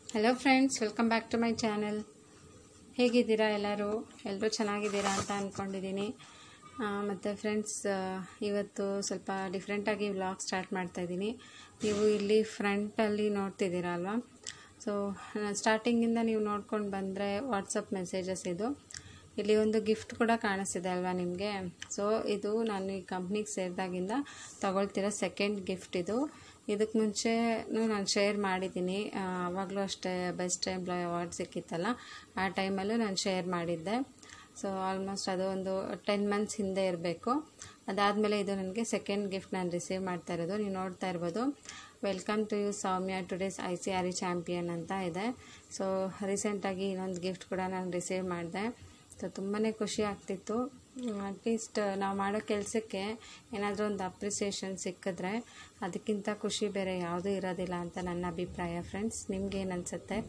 hello friends welcome back to my channel ಹೇಗಿದ್ದೀರಾ ಎಲ್ಲರೂ ಎಲ್ಲರೂ ಚೆನ್ನಾಗಿದ್ದೀರಾ ಅಂತ ಅಂದ್ಕೊಂಡಿದ್ದೀನಿ ಮತ್ತು ಫ್ರೆಂಡ್ಸ್ ಇವತ್ತು ಸ್ವಲ್ಪ ಡಿಫ್ರೆಂಟಾಗಿ ವ್ಲಾಗ್ ಸ್ಟಾರ್ಟ್ ಮಾಡ್ತಾಯಿದ್ದೀನಿ ನೀವು ಇಲ್ಲಿ ಫ್ರಂಟಲ್ಲಿ ನೋಡ್ತಿದ್ದೀರಾ ಅಲ್ವಾ ಸೊ ಸ್ಟಾರ್ಟಿಂಗಿಂದ ನೀವು ನೋಡ್ಕೊಂಡು ಬಂದರೆ ವಾಟ್ಸಪ್ ಮೆಸೇಜಸ್ ಇದು ಇಲ್ಲಿ ಒಂದು ಗಿಫ್ಟ್ ಕೂಡ ಕಾಣಿಸ್ತಿದೆ ಅಲ್ವಾ ನಿಮಗೆ ಸೊ ಇದು ನಾನು ಈ ಕಂಪ್ನಿಗೆ ಸೇರಿದಾಗಿಂದ ತಗೊಳ್ತಿರೋ ಸೆಕೆಂಡ್ ಗಿಫ್ಟ್ ಇದು ಇದಕ್ಕೆ ಮುಂಚೆನೂ ನಾನು ಶೇರ್ ಮಾಡಿದ್ದೀನಿ ಆವಾಗಲೂ ಅಷ್ಟೇ ಬೆಸ್ಟ್ ಎಂಪ್ಲಾಯ್ ಅವಾರ್ಡ್ ಸಿಕ್ಕಿತ್ತಲ್ಲ ಆ ಟೈಮಲ್ಲೂ ನಾನು ಶೇರ್ ಮಾಡಿದ್ದೆ ಸೊ ಆಲ್ಮೋಸ್ಟ್ ಅದು ಒಂದು ಟೆನ್ ಮಂತ್ಸ್ ಹಿಂದೆ ಇರಬೇಕು ಅದಾದಮೇಲೆ ಇದು ನನಗೆ ಸೆಕೆಂಡ್ ಗಿಫ್ಟ್ ನಾನು ರಿಸೀವ್ ಮಾಡ್ತಾ ಇರೋದು ನೀವು ನೋಡ್ತಾ ಇರ್ಬೋದು welcome to you Soumya today's I C R E champion ಅಂತ ಇದೆ ಸೊ ರೀಸೆಂಟಾಗಿ ಇನ್ನೊಂದು ಗಿಫ್ಟ್ ಕೂಡ ನಾನು ರಿಸೀವ್ ಮಾಡಿದೆ ಸೊ ತುಂಬಾ ಖುಷಿ ಆಗ್ತಿತ್ತು ಅಟ್ಲೀಸ್ಟ್ ನಾವು ಮಾಡೋ ಕೆಲಸಕ್ಕೆ ಏನಾದರೂ ಒಂದು ಅಪ್ರಿಸಿಯೇಷನ್ ಸಿಕ್ಕಿದ್ರೆ ಅದಕ್ಕಿಂತ ಖುಷಿ ಬೇರೆ ಯಾವುದೂ ಇರೋದಿಲ್ಲ ಅಂತ ನನ್ನ ಅಭಿಪ್ರಾಯ ಫ್ರೆಂಡ್ಸ್ ನಿಮ್ಗೇನು ಅನಿಸುತ್ತೆ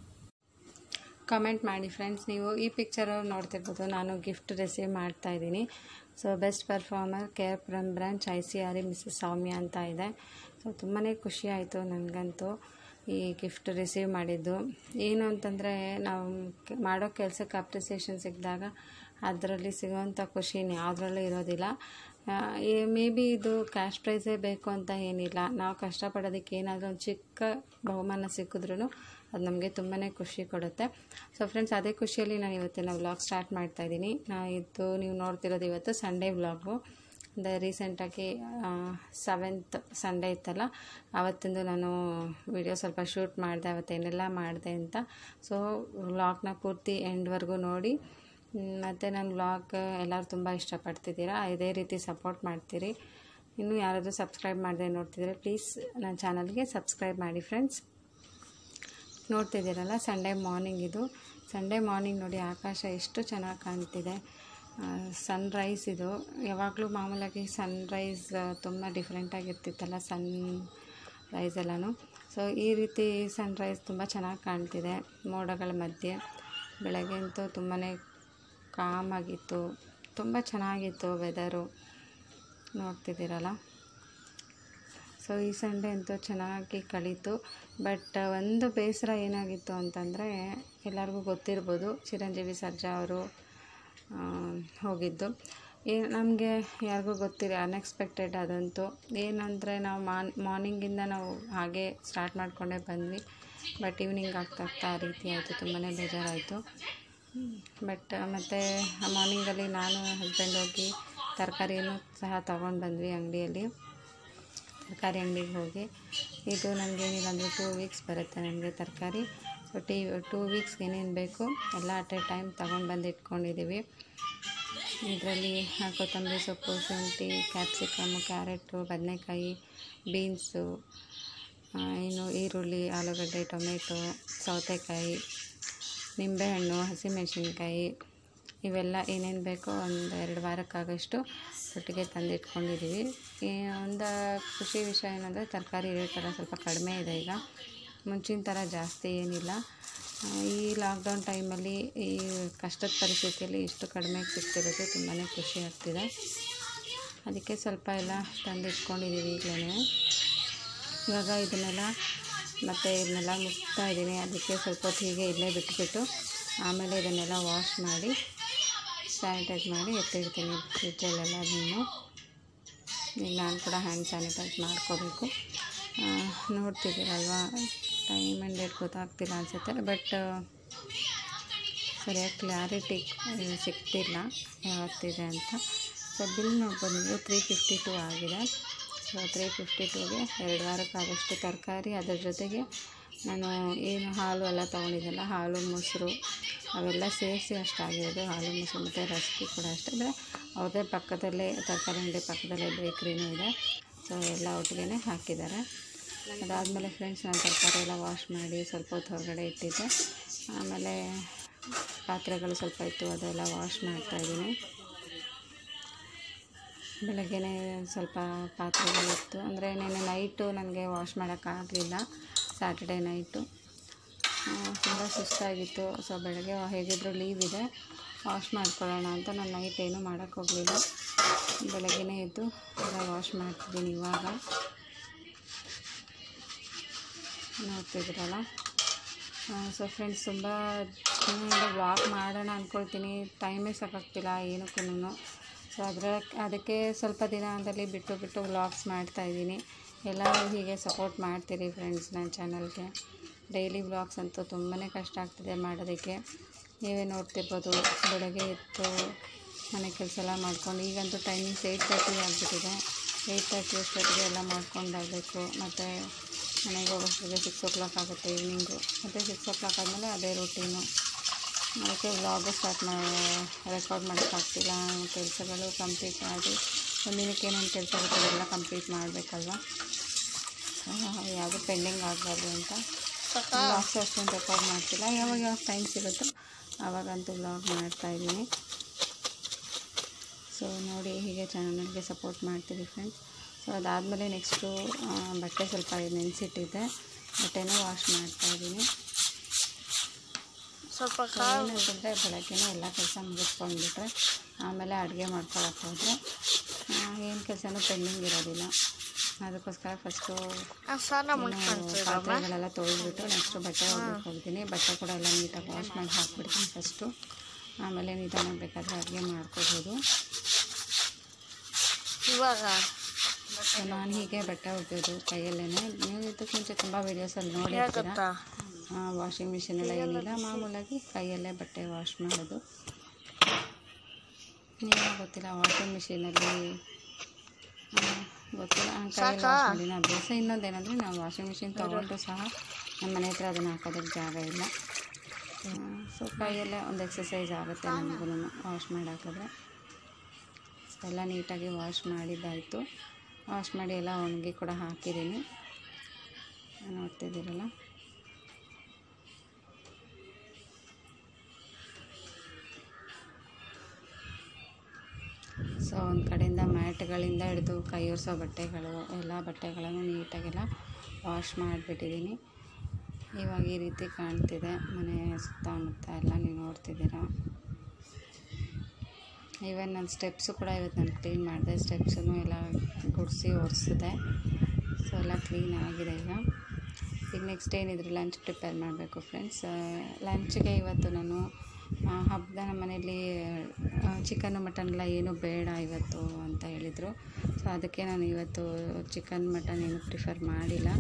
ಕಮೆಂಟ್ ಮಾಡಿ ಫ್ರೆಂಡ್ಸ್ ನೀವು ಈ ಪಿಕ್ಚರ್ ನೋಡ್ತಿರ್ಬೋದು ನಾನು ಗಿಫ್ಟ್ ರಿಸೀವ್ ಮಾಡ್ತಾ ಇದ್ದೀನಿ so best performer care from branch I C R E Mrs Soumya ಅಂತ ಇದೆ ಸೊ ತುಂಬಾ ಖುಷಿ ಆಯಿತು ನನಗಂತೂ ಈ ಗಿಫ್ಟ್ ರಿಸೀವ್ ಮಾಡಿದ್ದು ಏನು ಅಂತಂದರೆ ನಾವು ಕೆ- ಮಾಡೋ ಕೆಲಸಕ್ಕೆ ಅಪ್ರಿಸಿಯೇಷನ್ ಸಿಕ್ಕಿದಾಗ ಅದರಲ್ಲಿ ಸಿಗೋವಂಥ ಖುಷಿ ಯಾವುದ್ರಲ್ಲೂ ಇರೋದಿಲ್ಲ ಮೇ ಬಿ ಇದು ಕ್ಯಾಶ್ ಪ್ರೈಸೇ ಬೇಕು ಅಂತ ಏನಿಲ್ಲ ನಾವು ಕಷ್ಟಪಡೋದಕ್ಕೆ ಏನಾದರೂ ಒಂದು ಚಿಕ್ಕ ಬಹುಮಾನ ಸಿಕ್ಕಿದ್ರೂ ಅದು ನಮಗೆ ತುಂಬಾ ಖುಷಿ ಕೊಡುತ್ತೆ ಸೊ ಫ್ರೆಂಡ್ಸ್ ಅದೇ ಖುಷಿಯಲ್ಲಿ ನಾನು ಇವತ್ತಿನ ವ್ಲಾಗ್ ಸ್ಟಾರ್ಟ್ ಮಾಡ್ತಾ ಇದ್ದೀನಿ ಇದು ನೀವು ನೋಡ್ತಿರೋದು ಇವತ್ತು ಸಂಡೇ ವ್ಲಾಗು ಅಂದರೆ ರೀಸೆಂಟಾಗಿ ಸೆವೆಂತ್ ಸಂಡೇ ಇತ್ತಲ್ಲ ಆವತ್ತಿಂದು ನಾನು ವಿಡಿಯೋ ಸ್ವಲ್ಪ ಶೂಟ್ ಮಾಡಿದೆ ಅವತ್ತೇನೆಲ್ಲ ಮಾಡಿದೆ ಅಂತ ಸೊ ವ್ಲಾಗ್ನ ಪೂರ್ತಿ ಎಂಡ್ವರೆಗೂ ನೋಡಿ ಮತ್ತು ನನ್ನ ವ್ಲಾಗ್ ಎಲ್ಲರೂ ತುಂಬ ಇಷ್ಟಪಡ್ತಿದ್ದೀರಾ ಇದೇ ರೀತಿ ಸಪೋರ್ಟ್ ಮಾಡ್ತೀರಿ ಇನ್ನೂ ಯಾರಾದರೂ ಸಬ್ಸ್ಕ್ರೈಬ್ ಮಾಡದೆ ನೋಡ್ತಿದ್ರೆ ಪ್ಲೀಸ್ ನನ್ನ ಚಾನಲ್ಗೆ ಸಬ್ಸ್ಕ್ರೈಬ್ ಮಾಡಿ ಫ್ರೆಂಡ್ಸ್ ನೋಡ್ತಿದ್ದೀರಲ್ಲ ಸಂಡೇ ಮಾರ್ನಿಂಗ್ ಇದು ಸಂಡೇ ಮಾರ್ನಿಂಗ್ ನೋಡಿ ಆಕಾಶ ಎಷ್ಟು ಚೆನ್ನಾಗಿ ಕಾಣ್ತಿದೆ ಸನ್ರೈಸ್ ಇದು ಯಾವಾಗಲೂ ಮಾಮೂಲಾಗಿ ಸನ್ರೈಸ್ ತುಂಬ ಡಿಫ್ರೆಂಟಾಗಿರ್ತಿತ್ತಲ್ಲ ಸನ್ ರೈಸ್ ಎಲ್ಲನೂ ಸೊ ಈ ರೀತಿ ಸನ್ರೈಸ್ ತುಂಬ ಚೆನ್ನಾಗಿ ಕಾಣ್ತಿದೆ ಮೋಡಗಳ ಮಧ್ಯೆ ಬೆಳಗ್ಗೆ ಅಂತೂ ತುಂಬಾ ಕಾಮಾಗಿತ್ತು ತುಂಬ ಚೆನ್ನಾಗಿತ್ತು ವೆದರು ನೋಡ್ತಿದ್ದೀರಲ್ಲ ಸೊ ಈ ಸಂಡೇ ಅಂತೂ ಚೆನ್ನಾಗಿ ಕಳೀತು ಬಟ್ ಒಂದು ಬೇಸರ ಏನಾಗಿತ್ತು ಅಂತಂದರೆ ಎಲ್ಲರಿಗೂ ಗೊತ್ತಿರ್ಬೋದು ಚಿರಂಜೀವಿ ಸರ್ಜಾ ಅವರು ಆ, ಹೋಗಿದ್ದು ಏ ನಮಗೆ ಯಾರಿಗೂ ಗೊತ್ತಿರ ಅನ್ಎಕ್ಸ್ಪೆಕ್ಟೆಡ್ ಅದಂತೂ ಏನಂದರೆ ನಾವು ಮಾನ್ ಮಾರ್ನಿಂಗಿಂದ ನಾವು ಹಾಗೆ ಸ್ಟಾರ್ಟ್ ಮಾಡಿಕೊಂಡೇ ಬಂದ್ವಿ ಬಟ್ ಈವ್ನಿಂಗ್ ಆಗ್ತಾ ಆಗ್ತಾ ಆ ರೀತಿ ಆಯಿತು ತುಂಬಾ ಬೇಜಾರಾಯಿತು ಬಟ್ ಮತ್ತು ಮಾರ್ನಿಂಗಲ್ಲಿ ನಾನು ಹಸ್ಬೆಂಡ್ ಹೋಗಿ ತರಕಾರಿಯನ್ನು ಸಹ ತೊಗೊಂಡು ಬಂದ್ವಿ ಅಂಗಡಿಯಲ್ಲಿ ತರಕಾರಿ ಅಂಗಡಿಗೆ ಹೋಗಿ ಇದು ನನಗೇನಿಲ್ಲ ಅಂದರೆ ಟೂ ವೀಕ್ಸ್ ಬರುತ್ತೆ ನನಗೆ ತರಕಾರಿ ಸೊ ಟಿ ಟೂ ವೀಕ್ಸ್ಗೆ ಏನೇನು ಬೇಕು ಎಲ್ಲ ಅಟ್ ಎ ಟೈಮ್ ತೊಗೊಂಡು ಬಂದು ಇಟ್ಕೊಂಡಿದ್ದೀವಿ ಇದರಲ್ಲಿ ಕೊತ್ತಂಬರಿ ಸೊಪ್ಪು ಶುಂಠಿ ಕ್ಯಾಪ್ಸಿಕಮ್ಮು ಕ್ಯಾರೆಟು ಬದನೆಕಾಯಿ ಬೀನ್ಸು ಇನ್ನು ಈರುಳ್ಳಿ ಆಲೂಗಡ್ಡೆ ಟೊಮೆಟೊ ಸೌತೆಕಾಯಿ ನಿಂಬೆಹಣ್ಣು ಹಸಿಮೆಣಸಿನ್ಕಾಯಿ ಇವೆಲ್ಲ ಏನೇನು ಬೇಕೋ ಒಂದು ಎರಡು ವಾರಕ್ಕಾಗಷ್ಟು ಒಟ್ಟಿಗೆ ತಂದಿಟ್ಕೊಂಡಿದ್ದೀವಿ ಈ ಒಂದು ಖುಷಿ ವಿಷಯ ಏನಂದರೆ ತರಕಾರಿ ರೇಟ್ ಎಲ್ಲ ಸ್ವಲ್ಪ ಕಡಿಮೆ ಇದೆ ಈಗ ಮುಂಚಿನ ಥರ ಜಾಸ್ತಿ ಏನಿಲ್ಲ ಆ, ಈ ಲಾಕ್ಡೌನ್ ಟೈಮಲ್ಲಿ ಈ ಕಷ್ಟದ ಪರಿಸ್ಥಿತಿಯಲ್ಲಿ ಇಷ್ಟು ಕಡಿಮೆ ಸಿಗ್ತಿರೋದು ತುಂಬಾ ಖುಷಿ ಆಗ್ತಿದೆ ಅದಕ್ಕೆ ಸ್ವಲ್ಪ ಎಲ್ಲ ತಂದಿಟ್ಕೊಂಡಿದ್ದೀವಿ ಈಗಲೇ ಇವಾಗ ಇದನ್ನೆಲ್ಲ ಮತ್ತು ಇದನ್ನೆಲ್ಲ ಮುಚ್ತಾ ಇದ್ದೀನಿ ಅದಕ್ಕೆ ಸ್ವಲ್ಪ ಹೊತ್ತು ಹೀಗೆ ಇಲ್ಲೇ ಬಿಟ್ಬಿಟ್ಟು ಆಮೇಲೆ ಇದನ್ನೆಲ್ಲ ವಾಶ್ ಮಾಡಿ ಸ್ಯಾನಿಟೈಸ್ ಮಾಡಿ ಎತ್ತಿಡ್ತೀನಿ ಫ್ರಿಜ್ಜಲ್ಲೆಲ್ಲದನ್ನು ಈಗ ನಾನು ಕೂಡ ಹ್ಯಾಂಡ್ ಸ್ಯಾನಿಟೈಸ್ ಮಾಡ್ಕೋಬೇಕು ಆ, ನೋಡ್ತಿದ್ದೀರಲ್ವಾ ಟೈಮ್ ಆ್ಯಂಡ್ ಡೇಟ್ ಗೊತ್ತಾಗ್ತಿಲ್ಲ ಅನಿಸುತ್ತೆ ಬಟ್ ಸರಿಯಾಗಿ ಕ್ಲಾರಿಟಿ ಸಿಗ್ತಿಲ್ಲ ಯಾವತ್ತಿದೆ ಅಂತ ಸೊ ಬಿಲ್ ನೋಡ್ಬೋದು ನೀವು ತ್ರೀ ಫಿಫ್ಟಿ ಟೂ ಆಗಿದೆ ಸೊ ತ್ರೀ ಫಿಫ್ಟಿ ಟೂಗೆ ಎರಡು ವಾರಕ್ಕಾಗಷ್ಟು ತರಕಾರಿ ಅದರ ಜೊತೆಗೆ ನಾನು ಏನು ಹಾಲು ಎಲ್ಲ ತೊಗೊಂಡಿದ್ದೆಲ್ಲ ಹಾಲು ಮೊಸರು ಅವೆಲ್ಲ ಸೇರಿಸಿ ಅಷ್ಟಾಗಿರೋದು ಹಾಲು ಮೊಸರು ಮತ್ತು ರಸ್ಕು ಕೂಡ ಅಷ್ಟೇ ಅಂದರೆ ಅವ್ರದ್ದೇ ಪಕ್ಕದಲ್ಲೇ ತರಕಾರಿ ಅಂಗಡಿ ಪಕ್ಕದಲ್ಲೇ ಬೇಕ್ರಿನೂ ಇದೆ ಸೊ ಎಲ್ಲ ಒಟ್ಟಿಗೆ ಹಾಕಿದ್ದಾರೆ ಅದಾದಮೇಲೆ ಫ್ರೆಂಡ್ಸ್ ನಾನು ತರಕಾರಿ ಎಲ್ಲ ವಾಶ್ ಮಾಡಿ ಸ್ವಲ್ಪ ಹೊತ್ತು ಹೊರಗಡೆ ಇಟ್ಟಿದ್ದೆ ಆಮೇಲೆ ಪಾತ್ರೆಗಳು ಸ್ವಲ್ಪ ಇತ್ತು ಅದೆಲ್ಲ ವಾಶ್ ಮಾಡ್ತಾಯಿದ್ದೀನಿ ಬೆಳಗ್ಗೆನೇ ಸ್ವಲ್ಪ ಪಾತ್ರೆಗಳಿತ್ತು ಅಂದರೆ ನೆನ್ನೆ ನೈಟು ನನಗೆ ವಾಶ್ ಮಾಡೋಕ್ಕಾಗಲಿಲ್ಲ ಸ್ಯಾಟರ್ಡೇ ನೈಟು ತುಂಬ ಸುಸ್ತಾಗಿತ್ತು ಸೊ ಬೆಳಗ್ಗೆ ಹೇಗಿದ್ದರೂ ಲೀವ್ ಇದೆ ವಾಶ್ ಮಾಡ್ಕೊಳ್ಳೋಣ ಅಂತ ನಾನು ನೈಟ್ ಏನೂ ಮಾಡೋಕ್ಕೋಗಲಿಲ್ಲ ಬೆಳಗ್ಗೆನೇ ಎದ್ದು ಎಲ್ಲ ವಾಶ್ ಮಾಡ್ತಿದ್ದೀನಿ ಇವಾಗ ನೋಡ್ತಿದ್ದೀರಲ್ಲ ಸೊ ಫ್ರೆಂಡ್ಸ್ ತುಂಬ ದಿನದಿಂದ ವ್ಲಾಗ್ ಮಾಡೋಣ ಅಂದ್ಕೊಳ್ತೀನಿ ಟೈಮೇ ಸಾಕಾಗ್ತಿಲ್ಲ ಏನಕ್ಕೂ ಸೊ ಅದರ ಅದಕ್ಕೆ ಸ್ವಲ್ಪ ದಿನದಲ್ಲಿ ಬಿಟ್ಟು ಬಿಟ್ಟು ವ್ಲಾಗ್ಸ್ ಮಾಡ್ತಾಯಿದ್ದೀನಿ ಎಲ್ಲರೂ ಹೀಗೆ ಸಪೋರ್ಟ್ ಮಾಡ್ತೀರಿ ಫ್ರೆಂಡ್ಸ್ ನನ್ನ ಚಾನಲ್ಗೆ ಡೈಲಿ ವ್ಲಾಗ್ಸ್ ಅಂತೂ ತುಂಬಾ ಕಷ್ಟ ಆಗ್ತಿದೆ ಮಾಡೋದಕ್ಕೆ ನೀವೇ ನೋಡ್ತಿರ್ಬೋದು ಬೆಳಗ್ಗೆ ಎದ್ದು ಮನೆ ಕೆಲಸ ಎಲ್ಲ ಮಾಡ್ಕೊಂಡು ಈಗಂತೂ ಟೈಮಿಂಗ್ಸ್ ಏಯ್ಟ್ ತರ್ಟಿ ಆಗಿಬಿಟ್ಟಿದೆ ಏಯ್ಟ್ ತರ್ಟಿ ಅಷ್ಟೊತ್ತಿಗೆ ಎಲ್ಲ ಮಾಡ್ಕೊಂಡು ಬರಬೇಕು ಮತ್ತು ಮನೆಗೆ ಹೋಗೋಷ್ಟಿಗೆ ಸಿಕ್ಸ್ ಓ ಕ್ಲಾಕ್ ಆಗುತ್ತೆ ಈವ್ನಿಂಗು ಮತ್ತು ಸಿಕ್ಸ್ ಓ ಕ್ಲಾಕ್ ಆದಮೇಲೆ ಅದೇ ರೂಟೀನು ಅದಕ್ಕೆ ವ್ಲಾಗು ಸ್ಟಾರ್ಟ್ ಮಾಡಿ ರೆಕಾರ್ಡ್ ಮಾಡೋಕ್ಕಾಗ್ತಿಲ್ಲ ಕೆಲಸಗಳು ಕಂಪ್ಲೀಟ್ ಮಾಡಿ ಒಂದಿನಕ್ಕೆ ಏನೇನು ಕೆಲಸ ಇರುತ್ತೆ ಅದೆಲ್ಲ ಕಂಪ್ಲೀಟ್ ಮಾಡಬೇಕಲ್ವ ಯಾವುದು ಪೆಂಡಿಂಗ್ ಆಗಬಾರ್ದು ಅಂತ ವ್ಲಾಗ್ಸ್ ಅಷ್ಟೊಂದು ರೆಕಾರ್ಡ್ ಮಾಡ್ತಿಲ್ಲ ಯಾವಾಗ ಯಾವಾಗ ಟೈಮ್ ಸಿಗುತ್ತೋ ಆವಾಗಂತೂ ವ್ಲಾಗ್ ಮಾಡ್ತಾಯಿದ್ದೀನಿ ಸೊ ನೋಡಿ ಹೀಗೆ ಚಾನಲ್ಗೆ ಸಪೋರ್ಟ್ ಮಾಡ್ತೀವಿ ಫ್ರೆಂಡ್ಸ್ ಸೊ ಅದಾದಮೇಲೆ ನೆಕ್ಸ್ಟು ಬಟ್ಟೆ ಸ್ವಲ್ಪ ನೆನೆಸಿಟ್ಟಿದ್ದೆ ಬಟ್ಟೆನೂ ವಾಶ್ ಮಾಡ್ತಾಯಿದ್ದೀನಿ ಸ್ವಲ್ಪ ಏನಂತಂದರೆ ಬೆಳಗ್ಗೆನೇ ಎಲ್ಲ ಕೆಲಸ ಮುಗಿಸ್ಕೊಂಡ್ಬಿಟ್ರೆ ಆಮೇಲೆ ಅಡುಗೆ ಮಾಡ್ಕೊಳಕ್ಕೆ ಹೋದರೆ ಏನು ಕೆಲಸನೂ ಪೆಂಡಿಂಗ್ ಇರೋದಿಲ್ಲ ಅದಕ್ಕೋಸ್ಕರ ಫಸ್ಟು ಸ್ನಾನ ಮಾಡ್ಕೊಂತೀರಮ್ಮ ಪಾತ್ರೆಗಳೆಲ್ಲ ತೊಳೆದ್ಬಿಟ್ಟು ನೆಕ್ಸ್ಟು ಬಟ್ಟೆ ಒಗ್ಯಕ್ಕೆ ಹೋಗ್ತೀನಿ ಬಟ್ಟೆ ಕೂಡ ಎಲ್ಲ ನೀಟಾಗಿ ವಾಶ್ ಮಾಡಿ ಹಾಕ್ಬಿಡ್ತೀನಿ ಫಸ್ಟು ಆಮೇಲೆ ನಿಧಾನಕ್ಕೆ ಬೇಕಾದರೆ ಅಡುಗೆ ಮಾಡ್ಕೋಬೋದು ಇವಾಗ ಸೊ ನಾನು ಹೀಗೆ ಬಟ್ಟೆ ಒಗೆಯೋದು ಕೈಯಲ್ಲೇ ನೀವು ಇದಕ್ಕೆ ಮುಂಚೆ ತುಂಬ ವೀಡಿಯೋಸಲ್ಲಿ ನೋಡಿರ್ತೀರ ಗೊತ್ತಾ ವಾಷಿಂಗ್ ಮಿಷಿನ್ ಎಲ್ಲ ಏನಿಲ್ಲ ಮಾಮೂಲಾಗಿ ಕೈಯಲ್ಲೇ ಬಟ್ಟೆ ವಾಶ್ ಮಾಡೋದು ಏನೋ ಗೊತ್ತಿಲ್ಲ ವಾಷಿಂಗ್ ಮಿಷಿನಲ್ಲಿ ಗೊತ್ತಿಲ್ಲ ನಾನು ಕೈಯಲ್ಲಿ ವಾಶ್ ಮಾಡಿನ ಅಭ್ಯಾಸ ಇನ್ನೊಂದೇನೆಂದರೆ ನಾವು ವಾಷಿಂಗ್ ಮಿಷಿನ್ ತೊಗೊಂಡು ಸಹ ನಮ್ಮ ಮನೆ ಹತ್ರ ಅದನ್ನು ಹಾಕೋದಕ್ಕೆ ಜಾಗ ಇಲ್ಲ ಸೊ ಕೈಯಲ್ಲೇ ಒಂದು ಎಕ್ಸಸೈಸ್ ಆಗುತ್ತೆ ನಮಗೂ ವಾಶ್ ಮಾಡಿ ಹಾಕಿದ್ರೆ ಸೊ ಎಲ್ಲ ನೀಟಾಗಿ ವಾಶ್ ಮಾಡಿದ್ದಾಯಿತು ವಾಶ್ ಮಾಡಿ ಎಲ್ಲ ಒಣಗಿ ಕೂಡ ಹಾಕಿದ್ದೀನಿ ನೋಡ್ತಿದ್ದೀರಲ್ಲ ಸೊ ಒಂದು ಕಡೆಯಿಂದ ಮ್ಯಾಟ್ಗಳಿಂದ ಹಿಡಿದು ಕೈ ಒರೆಸೋ ಬಟ್ಟೆಗಳು ಎಲ್ಲ ಬಟ್ಟೆಗಳನ್ನು ನೀಟಾಗೆಲ್ಲ ವಾಶ್ ಮಾಡಿಬಿಟ್ಟಿದ್ದೀನಿ ಇವಾಗ ಈ ರೀತಿ ಕಾಣ್ತಿದೆ ಮನೆ ಸುತ್ತಮುತ್ತ ಎಲ್ಲ ನೀವು ನೋಡ್ತಿದ್ದೀರಾ ಈವನ್ ನನ್ನ ಸ್ಟೆಪ್ಸು ಕೂಡ ಇವತ್ತು ನಾನು ಕ್ಲೀನ್ ಮಾಡಿದೆ ಸ್ಟೆಪ್ಸನ್ನು ಎಲ್ಲ ಗುಡಿಸಿ ಒರೆಸಿದೆ ಸೊ ಎಲ್ಲ ಕ್ಲೀನ್ ಆಗಿದೆ ಈಗ ಈಗ ನೆಕ್ಸ್ಟ್ ಏನಿದ್ರು ಲಂಚ್ ಪ್ರಿಪೇರ್ ಮಾಡಬೇಕು ಫ್ರೆಂಡ್ಸ್ ಲಂಚ್ಗೆ ಇವತ್ತು ನಾನು ಆ, ಹಬ್ಬದ ನಮ್ಮ ಮನೆಯಲ್ಲಿ ಚಿಕನ್ನು ಮಟನ್ ಎಲ್ಲ ಏನೂ ಬೇಡ ಇವತ್ತು ಅಂತ ಹೇಳಿದರು ಸೊ ಅದಕ್ಕೆ ನಾನು ಇವತ್ತು ಚಿಕನ್ ಮಟನ್ ಏನು ಪ್ರಿಫರ್ ಮಾಡಿಲ್ಲ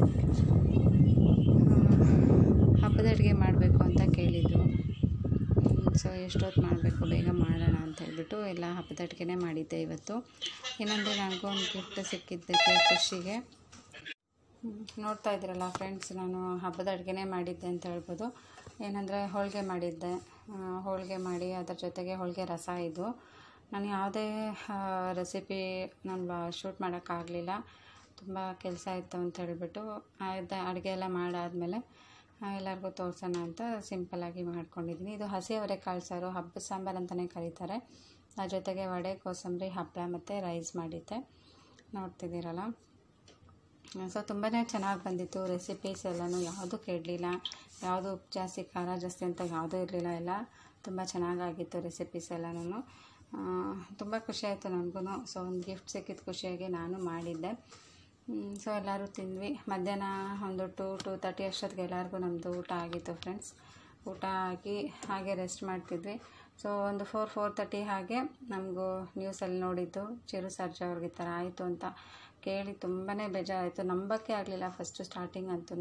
ಆ, ಹಬ್ಬದ ಅಡುಗೆ ಮಾಡಬೇಕು ಅಂತ ಕೇಳಿದರು ಸೊ ಎಷ್ಟೊತ್ತು ಮಾಡಬೇಕು ಬೇಗ ಮಾಡೋಣ ಅಂತ ಹೇಳ್ಬಿಟ್ಟು ಎಲ್ಲ ಹಬ್ಬದ ಅಡುಗೆನೇ ಮಾಡಿದ್ದೆ ಇವತ್ತು ಏನಂದರೆ ನನಗೂ ಒಂದು ಗಿಫ್ಟ್ ಸಿಕ್ಕಿದ್ದಕ್ಕೆ ಖುಷಿಗೆ ಹ್ಮ್, ನೋಡ್ತಾ ಇದ್ದೀರಲ್ಲ ಫ್ರೆಂಡ್ಸ್ ನಾನು ಹಬ್ಬದ ಅಡುಗೆನೇ ಮಾಡಿದ್ದೆ ಅಂತ ಹೇಳ್ಬೋದು ಏನಂದರೆ ಹೋಳಿಗೆ ಮಾಡಿದ್ದೆ ಆ, ಹೋಳಿಗೆ ಮಾಡಿ ಅದರ ಜೊತೆಗೆ ಹೋಳಿಗೆ ರಸ ಇದು ನಾನು ಯಾವುದೇ ರೆಸಿಪಿ ನಾನು ಶೂಟ್ ಮಾಡೋಕ್ಕಾಗಲಿಲ್ಲ ತುಂಬ ಕೆಲಸ ಇತ್ತು ಅಂತ ಹೇಳಿಬಿಟ್ಟು ಅದ ಅಡುಗೆ ಎಲ್ಲ ಮಾಡಾದಮೇಲೆ ಎಲ್ಲರಿಗೂ ತೋರಿಸೋಣ ಅಂತ ಸಿಂಪಲ್ಲಾಗಿ ಮಾಡ್ಕೊಂಡಿದ್ದೀನಿ ಇದು ಹಸಿ ಅವರೆಕಾಳು ಸಾರು ಹಬ್ಬದ ಸಾಂಬಾರು ಅಂತಲೇ ಕರೀತಾರೆ ಅದ್ರ ಜೊತೆಗೆ ವಡೆ ಕೋಸಂಬರಿ ಹಪ್ಪಳ ಮತ್ತು ರೈಸ್ ಮಾಡಿದ್ದೆ ನೋಡ್ತಿದ್ದೀರಲ್ಲ ಸೊ ತುಂಬಾ ಚೆನ್ನಾಗಿ ಬಂದಿತ್ತು ರೆಸಿಪೀಸ್ ಎಲ್ಲನೂ ಯಾವುದೂ ಕೆಡಲಿಲ್ಲ ಯಾವುದು ಉಪ್ಪು ಜಾಸ್ತಿ ಖಾರ ಜಾಸ್ತಿ ಅಂತ ಯಾವುದೂ ಇರಲಿಲ್ಲ ಎಲ್ಲ ತುಂಬ ಚೆನ್ನಾಗಾಗಿತ್ತು ರೆಸಿಪೀಸ್ ಎಲ್ಲನೂ ತುಂಬ ಖುಷಿ ಆಯಿತು ನನಗೂ ಸೊ ಒಂದು ಗಿಫ್ಟ್ ಸಿಕ್ಕಿದ ಖುಷಿಯಾಗಿ ನಾನು ಮಾಡಿದ್ದೆ ಸೊ ಎಲ್ಲರೂ ತಿಂದ್ವಿ ಮಧ್ಯಾಹ್ನ ಒಂದು ಟು ಟು ತರ್ಟಿ ಅಷ್ಟೊತ್ತಿಗೆ ಎಲ್ಲರಿಗೂ ನಮ್ಮದು ಊಟ ಆಗಿತ್ತು ಫ್ರೆಂಡ್ಸ್ ಊಟ ಆಗಿ ಹಾಗೆ ರೆಸ್ಟ್ ಮಾಡ್ತಿದ್ವಿ ಸೊ ಒಂದು ಫೋರ್ ಫೋರ್ ತರ್ಟಿ ಹಾಗೆ ನಮಗೂ ನ್ಯೂಸಲ್ಲಿ ನೋಡಿದ್ದು ಚಿರು ಸರ್ಜಾ ಅವ್ರಿಗೆ ಈ ಥರ ಆಯಿತು ಅಂತ ಕೇಳಿ ತುಂಬಾ ಬೇಜಾರಾಯಿತು ನಂಬೋಕ್ಕೆ ಆಗಲಿಲ್ಲ ಫಸ್ಟು ಸ್ಟಾರ್ಟಿಂಗ್ ಅಂತೂ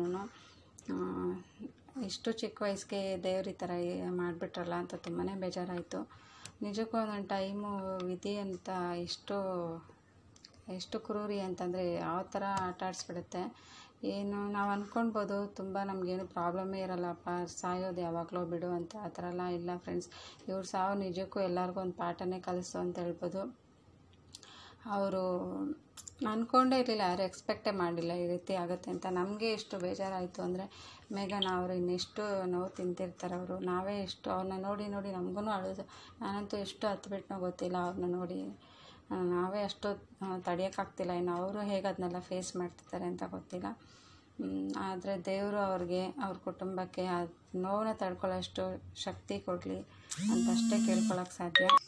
ಇಷ್ಟು ಚಿಕ್ಕ ವಯಸ್ಸಿಗೆ ದೇವ್ರು ಈ ಥರ ಮಾಡಿಬಿಟ್ರಲ್ಲ ಅಂತ ತುಂಬಾ ಬೇಜಾರಾಯಿತು ನಿಜಕ್ಕೂ ಒಂದೊಂದು ಟೈಮು ವಿಧಿ ಅಂತ ಎಷ್ಟು ಎಷ್ಟು ಕ್ರೂರಿ ಅಂತಂದರೆ ಯಾವ ಥರ ಆಟ ಆಡಿಸ್ಬಿಡುತ್ತೆ ಏನು ನಾವು ಅಂದ್ಕೊಳ್ಬೋದು ತುಂಬ ನಮಗೇನು ಪ್ರಾಬ್ಲಮ್ಮೇ ಇರಲ್ಲಪ್ಪ ಸಾಯೋದು ಯಾವಾಗಲೋ ಬಿಡು ಅಂತ ಆ ಥರ ಎಲ್ಲ ಇಲ್ಲ ಫ್ರೆಂಡ್ಸ್ ಇವ್ರ ಸಾವು ನಿಜಕ್ಕೂ ಎಲ್ಲರಿಗೂ ಒಂದು ಪಾಠನೇ ಕಲಿಸು ಅಂತ ಹೇಳ್ಬೋದು ಅವರು ಅಂದ್ಕೊಂಡೇ ಇರಲಿಲ್ಲ ಯಾರು ಎಕ್ಸ್ಪೆಕ್ಟೇ ಮಾಡಲಿಲ್ಲ ಈ ರೀತಿ ಆಗುತ್ತೆ ಅಂತ ನಮಗೆ ಎಷ್ಟು ಬೇಜಾರಾಯಿತು ಅಂದರೆ ಮೇಘನ ಅವರು ಇನ್ನೆಷ್ಟು ನೋವು ತಿಂತಿರ್ತಾರೆ ಅವರು ನಾವೇ ಎಷ್ಟು ಅವ್ರನ್ನ ನೋಡಿ ನೋಡಿ ನಮಗೂ ಅಳೋದು ನಾನಂತೂ ಎಷ್ಟು ಹತ್ಬಿಟ್ನೋ ಗೊತ್ತಿಲ್ಲ ಅವ್ರನ್ನ ನೋಡಿ ಆ, ನಾವೇ ಅಷ್ಟು ತಡೆಯೋಕ್ಕಾಗ್ತಿಲ್ಲ ಇನ್ನು ಅವರು ಹೇಗೆ ಅದನ್ನೆಲ್ಲ ಫೇಸ್ ಮಾಡ್ತಿದ್ದಾರೆ ಅಂತ ಗೊತ್ತಿಲ್ಲ ಆದರೆ ದೇವರು ಅವ್ರಿಗೆ ಅವ್ರ ಕುಟುಂಬಕ್ಕೆ ಆ ನೋವನ್ನ ತಡ್ಕೊಳ್ಳೋಷ್ಟು ಶಕ್ತಿ ಕೊಡಲಿ ಅಂತಷ್ಟೇ ಕೇಳ್ಕೊಳಕ್ಕೆ ಸಾಧ್ಯ